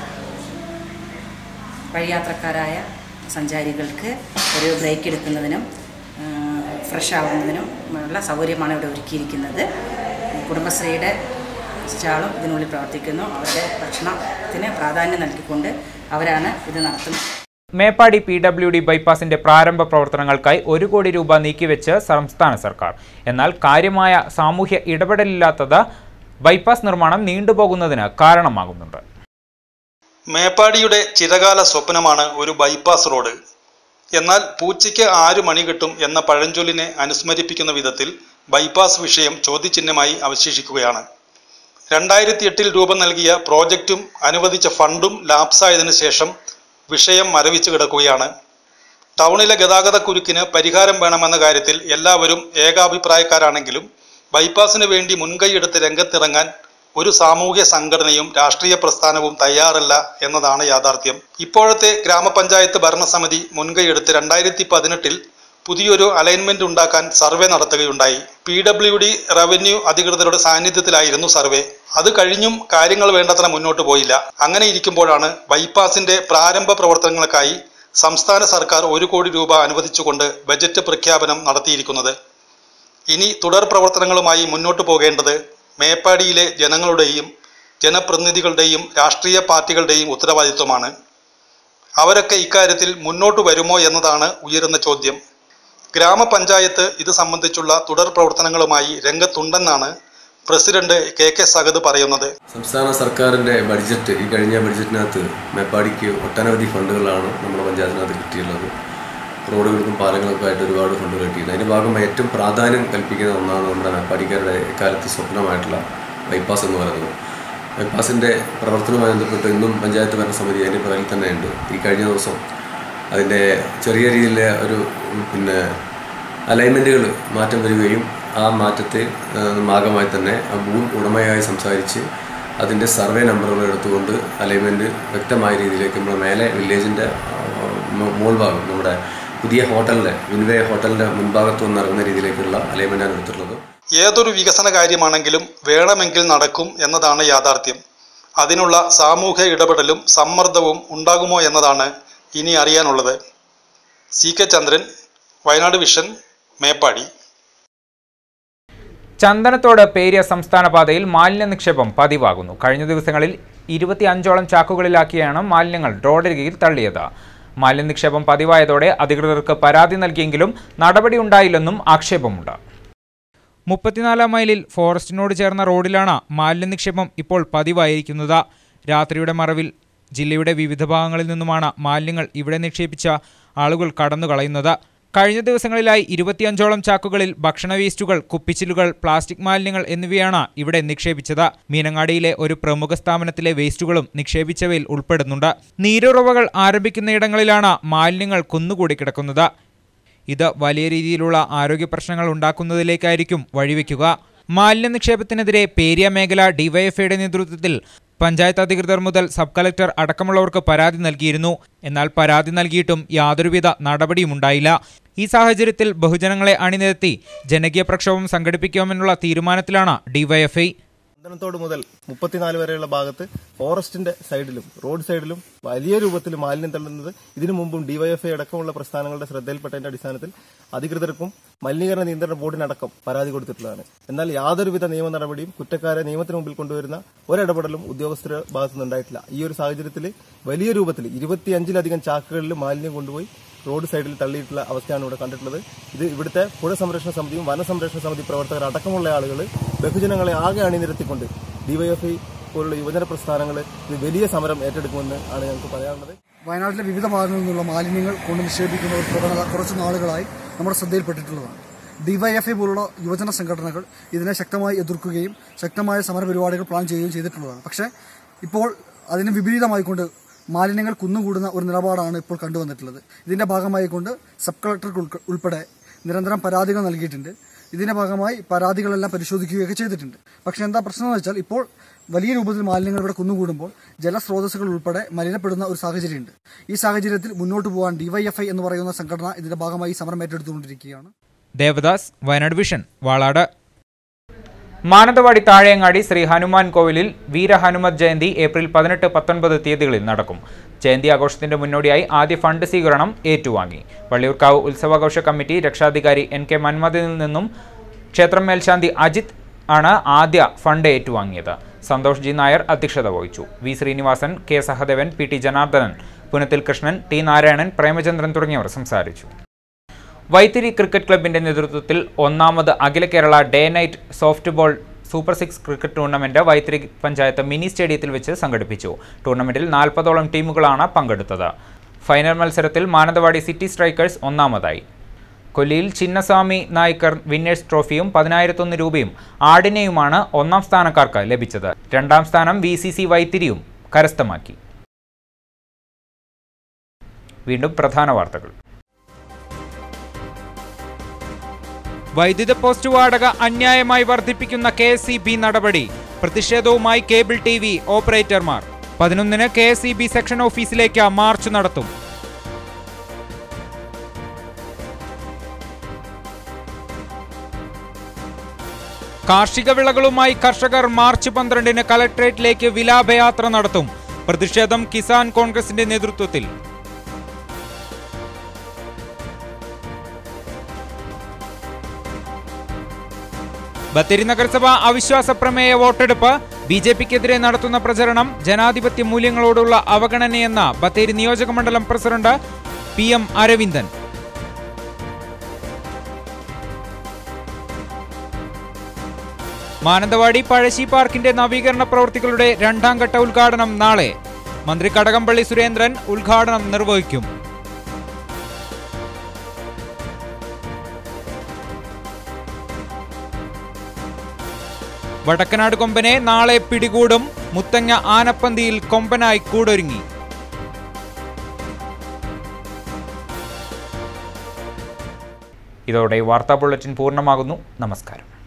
വഴിയാത്രക്കാരായ സഞ്ചാരികൾക്ക് ഒരു ബ്രേക്ക് എടുക്കുന്നതിനും ഫ്രഷ് ആവുന്നതിനും ഉള്ള സൗകര്യമാണ് ഇവിടെ ഒരുക്കിയിരിക്കുന്നത് കുടുംബശ്രീയുടെ സ്റ്റാളും ഇതിനുള്ളിൽ പ്രവർത്തിക്കുന്നു അവരുടെ ഭക്ഷണത്തിന് പ്രാധാന്യം നൽകിക്കൊണ്ട് അവരാണ് ഇത് നടത്തുന്നത് മേപ്പാടി പി ഡബ്ല്യു ഡി ബൈപ്പാസിന്റെ പ്രാരംഭ പ്രവർത്തനങ്ങൾക്കായി ഒരു കോടി രൂപ നീക്കിവെച്ച് സംസ്ഥാന സർക്കാർ എന്നാൽ കാര്യമായ സാമൂഹ്യ ഇടപെടലില്ലാത്തത് ബൈപ്പാസ് നിർമ്മാണം നീണ്ടുപോകുന്നതിന് കാരണമാകുന്നുണ്ട് മേപ്പാടിയുടെ ചിരകാല സ്വപ്നമാണ് ഒരു ബൈപ്പാസ് റോഡ് എന്നാൽ പൂച്ചയ്ക്ക് ആര് മണി കിട്ടും എന്ന പഴഞ്ചൊല്ലിനെ അനുസ്മരിപ്പിക്കുന്ന വിധത്തിൽ ബൈപ്പാസ് വിഷയം ചോദ്യചിഹ്നമായി അവശേഷിക്കുകയാണ് രണ്ടായിരത്തി എട്ടിൽ രൂപം നൽകിയ പ്രോജക്റ്റും അനുവദിച്ച ഫണ്ടും ലാപ്സായതിനു ശേഷം വിഷയം മരവിച്ചു കിടക്കുകയാണ് ടൗണിലെ ഗതാഗത കുരുക്കിന് പരിഹാരം വേണമെന്ന കാര്യത്തിൽ എല്ലാവരും ഏകാഭിപ്രായക്കാരാണെങ്കിലും ബൈപ്പാസിന് വേണ്ടി മുൻകൈയെടുത്ത് രംഗത്തിറങ്ങാൻ ഒരു സാമൂഹ്യ സംഘടനയും രാഷ്ട്രീയ പ്രസ്ഥാനവും തയ്യാറല്ല എന്നതാണ് യാഥാർത്ഥ്യം ഇപ്പോഴത്തെ ഗ്രാമപഞ്ചായത്ത് ഭരണസമിതി മുൻകൈയെടുത്ത് രണ്ടായിരത്തി പതിനെട്ടിൽ പുതിയൊരു അലൈൻമെന്റ് ഉണ്ടാക്കാൻ സർവേ നടത്തുകയുണ്ടായി പി ഡബ്ല്യു ഡി റവന്യൂ അധികൃതരുടെ സാന്നിധ്യത്തിലായിരുന്നു സർവേ അത് കഴിഞ്ഞും കാര്യങ്ങൾ വേണ്ടത്ര മുന്നോട്ട് പോയില്ല അങ്ങനെ ഇരിക്കുമ്പോഴാണ് ബൈപ്പാസിന്റെ പ്രാരംഭ പ്രവർത്തനങ്ങൾക്കായി സംസ്ഥാന സർക്കാർ ഒരു കോടി രൂപ അനുവദിച്ചുകൊണ്ട് ബജറ്റ് പ്രഖ്യാപനം നടത്തിയിരിക്കുന്നത് ഇനി തുടർ പ്രവർത്തനങ്ങളുമായി മുന്നോട്ട് പോകേണ്ടത് മേപ്പാടിയിലെ ജനങ്ങളുടെയും ജനപ്രതിനിധികളുടെയും രാഷ്ട്രീയ പാർട്ടികളുടെയും ഉത്തരവാദിത്വമാണ് അവരൊക്കെ ഇക്കാര്യത്തിൽ മുന്നോട്ട് വരുമോ എന്നതാണ് ഉയരുന്ന ചോദ്യം ഗ്രാമപഞ്ചായത്ത് ഇത് സംബന്ധിച്ചുള്ള തുടർ പ്രവർത്തനങ്ങളുമായി രംഗത്തുണ്ടെന്നാണ് പ്രസിഡന്റ് കെ കെ സഗത് പറയുന്നത് സംസ്ഥാന സർക്കാരിൻ്റെ ബഡ്ജറ്റ് ഈ കഴിഞ്ഞ ബഡ്ജറ്റിനകത്ത് മേപ്പാടിക്ക് ഒട്ടനവധി ഫണ്ടുകളാണ് നമ്മുടെ പഞ്ചായത്തിനകത്ത് കിട്ടിയുള്ളത് റോഡുകൾക്കും പാലങ്ങൾക്കും ആയിട്ട് ഒരുപാട് ഫണ്ടുകൾ കിട്ടിയിട്ടുണ്ട് അതിൻ്റെ ഭാഗമായി ഏറ്റവും പ്രാധാന്യം കൽപ്പിക്കുന്ന ഒന്നാണ് നമ്മുടെ മേപ്പാടിക്കാരുടെ എക്കാലത്ത് സ്വപ്നമായിട്ടുള്ള ബൈപ്പാസ് എന്ന് പറയുന്നത് ബൈപ്പാസിൻ്റെ പ്രവർത്തനവുമായി ബന്ധപ്പെട്ട് ഇന്നും പഞ്ചായത്ത് ഭരണസമിതി അതിൻ്റെ പുറകിൽ തന്നെയുണ്ട് ഈ കഴിഞ്ഞ ദിവസം അതിൻ്റെ ചെറിയ രീതിയിലെ ഒരു പിന്നെ അലൈൻമെൻറ്റുകൾ മാറ്റം വരികയും ആ മാറ്റത്തെ ഏഹ്, ഭാഗമായി തന്നെ ആ ഭൂമി ഉടമയായി സംസാരിച്ച് അതിൻ്റെ സർവേ നമ്പറുകൾ എടുത്തുകൊണ്ട് അലൈൻമെൻറ്റ് വ്യക്തമായ രീതിയിലേക്ക് നമ്മുടെ മേലെ വില്ലേജിൻ്റെ മോൾ ഭാഗം നമ്മുടെ പുതിയ ഹോട്ടലിൻ്റെ വിൻവേ ഹോട്ടലിൻ്റെ മുൻഭാഗത്ത് നിന്ന് ഇറങ്ങുന്ന രീതിയിലേക്കുള്ള അലൈൻമെൻറ്റാണ് എടുത്തിട്ടുള്ളത് ഏതൊരു വികസന കാര്യമാണെങ്കിലും വേണമെങ്കിൽ നടക്കും എന്നതാണ് യാഥാർത്ഥ്യം അതിനുള്ള സാമൂഹ്യ ഇടപെടലും സമ്മർദ്ദവും ഉണ്ടാകുമോ എന്നതാണ് ഇനി അറിയാനുള്ളത് C K Chandran Wayanad Vision Meppadi Chandanathode Periya സംസ്ഥാന പാതയിൽ മാലിന്യ നിക്ഷേപം പതിവാകുന്നു കഴിഞ്ഞ ദിവസങ്ങളിൽ ഇരുപത്തി അഞ്ചോളം ചാക്കുകളിലാക്കിയാണ് മാലിന്യങ്ങൾ റോഡരികിൽ തള്ളിയത് മാലിന്യ നിക്ഷേപം പതിവായതോടെ അധികൃതർക്ക് പരാതി നൽകിയെങ്കിലും നടപടി ഉണ്ടായില്ലെന്നും ആക്ഷേപമുണ്ട് മുപ്പത്തിനാലാം മൈലിൽ ഫോറസ്റ്റിനോട് ചേർന്ന റോഡിലാണ് മാലിന്യ നിക്ഷേപം ഇപ്പോൾ പതിവായിരിക്കുന്നത് രാത്രിയുടെ മറവിൽ ജില്ലയുടെ വിവിധ ഭാഗങ്ങളിൽ നിന്നുമാണ് മാലിന്യങ്ങൾ ഇവിടെ നിക്ഷേപിച്ച ആളുകൾ കടന്നു കളയുന്നത് കഴിഞ്ഞ ദിവസങ്ങളിലായി ഇരുപത്തിയഞ്ചോളം ചാക്കുകളിൽ ഭക്ഷണ വേസ്റ്റുകൾ കുപ്പിച്ചിലുകൾ പ്ലാസ്റ്റിക് മാലിന്യങ്ങൾ എന്നിവയാണ് ഇവിടെ നിക്ഷേപിച്ചത് മീനങ്ങാടിയിലെ ഒരു പ്രമുഖ സ്ഥാപനത്തിലെ വേസ്റ്റുകളും നിക്ഷേപിച്ചവയിൽ ഉൾപ്പെടുന്നുണ്ട് നീരുറവകൾ ആരംഭിക്കുന്നയിടങ്ങളിലാണ് മാലിന്യങ്ങൾ കുന്നുകൂടി കിടക്കുന്നത് ഇത് വലിയ രീതിയിലുള്ള ആരോഗ്യ പ്രശ്നങ്ങൾ ഉണ്ടാക്കുന്നതിലേക്കായിരിക്കും വഴിവെക്കുക മാലിന്യ നിക്ഷേപത്തിനെതിരെ പേരിയ മേഖല ഡിവൈഎഫ്ഐയുടെ നേതൃത്വത്തിൽ പഞ്ചായത്ത് അധികൃതർ മുതൽ സബ് കളക്ടർ അടക്കമുള്ളവർക്ക് പരാതി നൽകിയിരുന്നു എന്നാൽ പരാതി നൽകിയിട്ടും യാതൊരുവിധ നടപടിയുമുണ്ടായില്ല ഈ സാഹചര്യത്തിൽ ബഹുജനങ്ങളെ അണിനിരത്തി ജനകീയ പ്രക്ഷോഭം സംഘടിപ്പിക്കാമെന്നുള്ള തീരുമാനത്തിലാണ് ഡിവൈഎഫ്ഐ ചന്ദനത്തോട് മുതൽ മുപ്പത്തിനാല് വരെയുള്ള ഭാഗത്ത് ഫോറസ്റ്റിന്റെ സൈഡിലും റോഡ് സൈഡിലും വലിയ രൂപത്തിൽ മാലിന്യം തള്ളുന്നത് ഇതിനു മുമ്പും ഡിവൈഎഫ്ഐ അടക്കമുള്ള പ്രസ്ഥാനങ്ങളുടെ ശ്രദ്ധയിൽപ്പെട്ടതിന്റെ അടിസ്ഥാനത്തിൽ അധികൃതർക്കും മലിനീകരണ നിയന്ത്രണ ബോർഡിനടക്കം പരാതി കൊടുത്തിട്ടുള്ളതാണ് എന്നാൽ യാതൊരുവിധ നിയമ നടപടിയും കുറ്റക്കാരെ നിയമത്തിന് മുമ്പിൽ കൊണ്ടുവരുന്ന ഒരിടപെടലും ഉദ്യോഗസ്ഥരുടെ ഭാഗത്തുനിന്ന് ഉണ്ടായിട്ടില്ല ഈ ഒരു സാഹചര്യത്തിൽ വലിയ രൂപത്തിൽ ഇരുപത്തിയഞ്ചിലധികം ചാക്കുകളിൽ മാലിന്യം കൊണ്ടുപോയി റോഡ് സൈഡിൽ തള്ളിയിട്ടുള്ള അവസ്ഥയാണ് ഇവിടെ കണ്ടിട്ടുള്ളത് ഇത് ഇവിടുത്തെ പുഴ സംരക്ഷണ സമിതിയും വനസംരക്ഷണ സമിതി പ്രവർത്തകർ അടക്കമുള്ള ആളുകൾ ബഹുജനങ്ങളെ ആകെ അണിനിരത്തിക്കൊണ്ട് ഡിവൈഎഫ്ഐ പോലുള്ള യുവജന പ്രസ്ഥാനങ്ങൾ ഇത് വലിയ സമരം ഏറ്റെടുക്കുമെന്ന് ആണ് ഞങ്ങൾക്ക് പറയാനുള്ളത് വയനാട്ടിലെ വിവിധ ഭാഗങ്ങളിൽ നിന്നുള്ള മാലിന്യങ്ങൾ കൊണ്ട് നിക്ഷേപിക്കുന്ന ഒരു പ്രവണത കുറച്ച് നാളുകളായി നമ്മുടെ ശ്രദ്ധയിൽപ്പെട്ടിട്ടുള്ളതാണ് ഡിവൈഎഫ്ഐ പോലുള്ള യുവജന സംഘടനകൾ ഇതിനെ ശക്തമായി എതിർക്കുകയും ശക്തമായ സമര പരിപാടികൾ പ്ലാൻ ചെയ്യുകയും ചെയ്തിട്ടുള്ളതാണ് പക്ഷേ ഇപ്പോൾ അതിന് വിപരീതമായിക്കൊണ്ട് മാലിന്യങ്ങൾ കുന്നുകൂടുന്ന ഒരു നിലപാടാണ് ഇപ്പോൾ കണ്ടുവന്നിട്ടുള്ളത് ഇതിന്റെ ഭാഗമായിക്കൊണ്ട് സബ് കളക്ടർക്ക് ഉൾക്ക- ഉൾപ്പെടെ നിരന്തരം പരാതികൾ നൽകിയിട്ടുണ്ട് ഇതിന്റെ ഭാഗമായി പരാതികളെല്ലാം പരിശോധിക്കുകയൊക്കെ ചെയ്തിട്ടുണ്ട് പക്ഷേ എന്താ പ്രശ്നം എന്ന് വെച്ചാൽ ഇപ്പോൾ വലിയ രൂപത്തിൽ മാലിന്യങ്ങൾ ഇവിടെ കുന്നുകൂടുമ്പോൾ ജലസ്രോതസ്സുകൾ ഉൾപ്പെടെ മലിനപ്പെടുന്ന ഒരു സാഹചര്യമുണ്ട് ഈ സാഹചര്യത്തിൽ മുന്നോട്ട് പോകാൻ ഡിവൈഎഫ്ഐ എന്ന് പറയുന്ന സംഘടന ഇതിന്റെ ഭാഗമായി സമരം ഏറ്റെടുത്തുകൊണ്ടിരിക്കുകയാണ് ദേവദാസ് വയനാട് വിഷൻ വാളാട് മാനന്തവാടി താഴെയങ്ങാടി ശ്രീ ഹനുമാൻ കോവിലിൽ വീരഹനുമത് ജയന്തി ഏപ്രിൽ പതിനെട്ട് പത്തൊൻപത് തീയതികളിൽ നടക്കും ജയന്തി ആഘോഷത്തിന്റെ മുന്നോടിയായി ആദ്യ ഫണ്ട് സ്വീകരണം ഏറ്റുവാങ്ങി വള്ളിയൂർക്കാവ് ഉത്സവാഘോഷ കമ്മിറ്റി രക്ഷാധികാരി എൻ കെ മന്മഥനിൽ നിന്നും ക്ഷേത്രം മേൽശാന്തി അജിത് ആണ് ആദ്യ ഫണ്ട് ഏറ്റുവാങ്ങിയത് സന്തോഷ് ജി നായർ അധ്യക്ഷത വഹിച്ചു V Sreenivasan K Sahadevan P T Janardhanan Punathil Krishnan T Narayanan Premachandran തുടങ്ങിയവർ സംസാരിച്ചു വൈത്തിരി ക്രിക്കറ്റ് ക്ലബിന്റെ നേതൃത്വത്തിൽ ഒന്നാമത് അഖില Kerala day night soft ball super six cricket tournament Vythiri panchayat mini സ്റ്റേഡിയത്തിൽ വെച്ച് സംഘടിപ്പിച്ചു ടൂർണമെന്റിൽ നാൽപ്പതോളം ടീമുകളാണ് പങ്കെടുത്തത് ഫൈനൽ മത്സരത്തിൽ മാനന്തവാടി സിറ്റി സ്ട്രൈക്കേഴ്സ് ഒന്നാമതായി കൊല്ലിയിൽ ചിന്നസ്വാമി നായ്ക്കർ വിന്നേഴ്സ് ട്രോഫിയും പതിനായിരത്തൊന്ന് രൂപയും ആടിനെയുമാണ് ഒന്നാം സ്ഥാനക്കാർക്ക് ലഭിച്ചത് രണ്ടാം സ്ഥാനം വി സി സി വൈത്തിരിയും കരസ്ഥമാക്കി വീണ്ടും പ്രധാന വാർത്തകൾ വൈദ്യുത പോസ്റ്റ് വാടക അന്യായമായി വർദ്ധിപ്പിക്കുന്ന കെ എസ് ഇ ബി നടപടി പ്രതിഷേധവുമായി കേബിൾ ടി വി ഓപ്പറേറ്റർമാർ പതിനൊന്നിന് K S E B section ഓഫീസിലേക്ക് മാർച്ച് നടത്തും കാർഷിക വിളകളുമായി കർഷകർ മാർച്ച് പന്ത്രണ്ടിന് കലക്ട്രേറ്റിലേക്ക് വിലാപയാത്ര നടത്തും പ്രതിഷേധം കിസാൻ കോൺഗ്രസിന്റെ നേതൃത്വത്തിൽ ബത്തേരി നഗരസഭ അവിശ്വാസ പ്രമേയ വോട്ടെടുപ്പ് ബി ജെ പിക്കെതിരെ നടത്തുന്ന പ്രചരണം ജനാധിപത്യ മൂല്യങ്ങളോടുള്ള അവഗണനയെന്ന ബത്തേരി നിയോജക മണ്ഡലം president P M Aravindan Mananthavady Pazhassi പാർക്കിന്റെ നവീകരണ പ്രവൃത്തികളുടെ രണ്ടാം ഘട്ട ഉദ്ഘാടനം നാളെ മന്ത്രി കടകംപള്ളി സുരേന്ദ്രൻ ഉദ്ഘാടനം നിർവഹിക്കും വടക്കനാട് കൊമ്പനെ നാളെ പിടികൂടും മുത്തങ്ങ ആനപ്പന്തിയിൽ കൊമ്പനായി കൂടൊരുങ്ങി ഇതോടെ വാർത്താ ബുള്ളറ്റിൻ പൂർണ്ണമാകുന്നു നമസ്കാരം